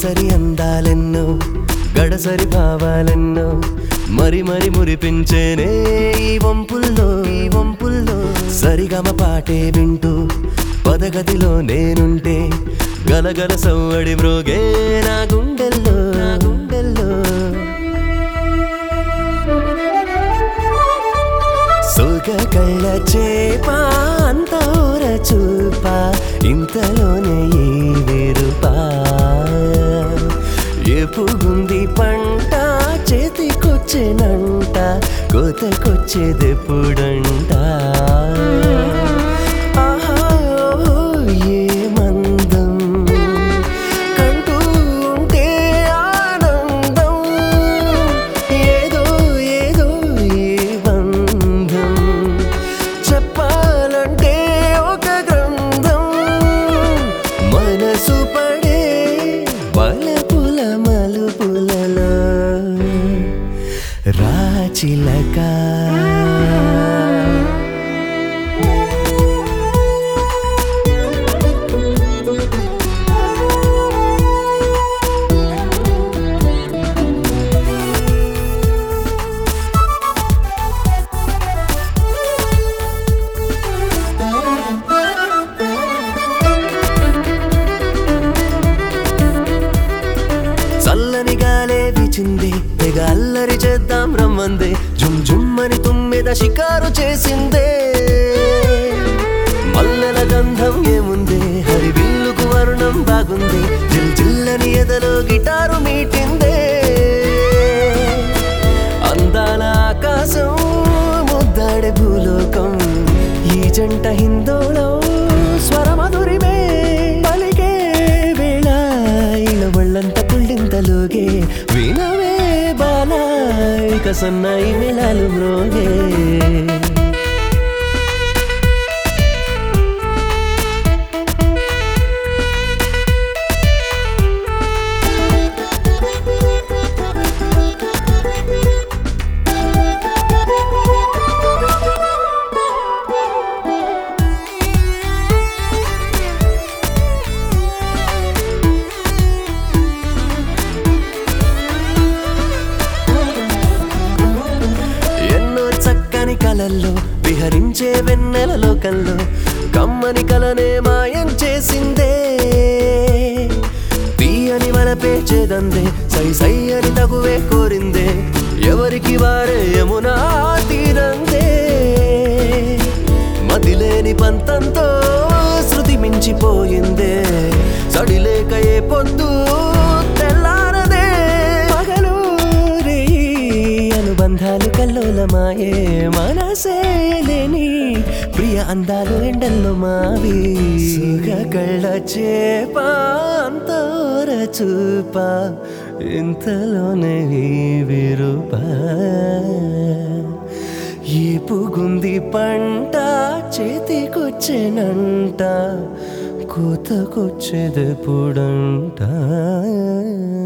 సొగసరి అందాలెన్నో గడసరి భావాలెన్నో మరి మరి మురిపించేనే ఈ వంపుల్లో ఈ వంపుల్లో సరిగమ పాటే వింటూ పదగదిలో నేనుంటే గలగల సవ్వడి మ్రోగే నా గుండెల్లో నా గుండెల్లో సుగ కళ్ళ చేప అంత ఊర చూప ఇంతలోనే ఈ వేరుపా ఎప్పుగుంది పంట చేతికొచ్చేనంట కోతకొచ్చేదెప్పుడంట ఆహా ఓహో, ఏ మందం కంటూ ఉంటే ఆనందం ఏదో ఏదో ఏ బంధం చెప్పాలంటే ఒక గ్రంథం మనసు పడే బలపుల మలుపులలో రాచిలక చల్లని గాలే వీచింది తెగ అల్లరి చేద్దాం రమ్మందే జుమ్ జుమ్మని తుమ్మెద షికారు చేసిందే మల్లెల గంధం ఏముంది హరి విల్లుకు వర్ణం బాగుంది జిల్ జిల్లని ఎదలో గిటారు మీటిందే అందాల ఆకాశం ముద్దాడే భూలోకం ఈ జంట హిందోళం స్వరమధురిమే పలికే వేళ ఇలా ఒళ్ళంత పుళ్ళింతలోగే వినవే బాల ఇక సన్నాయి మేళాలు మ్రోగే ఎన్నో చక్కని కలల్లో విహరించే వెన్నెల లోకంలో కమ్మని కలనే మాయం చేసిందే తీయని వలపే చేదందే సై సై అని తగువే కోరిందే ఎవరికి వారే యమునా తీరందే మదిలేని పంతంతో శృతి మించిపోయిందే సడిలేక ఏ పొద్దు తెల్లారదే పగలు రేయి అనుబంధాలు కల్లోలమాయే మనసే లేని ప్రియ అందాలు ఎండల్లో మావి సుగ కళ్ళ చేప అంతోర చూప ఇంతలోనే ఈ విరుప ఏపుగుంది పంట చేతికొచ్చేనంట కోతకొచ్చేదెప్పుడంట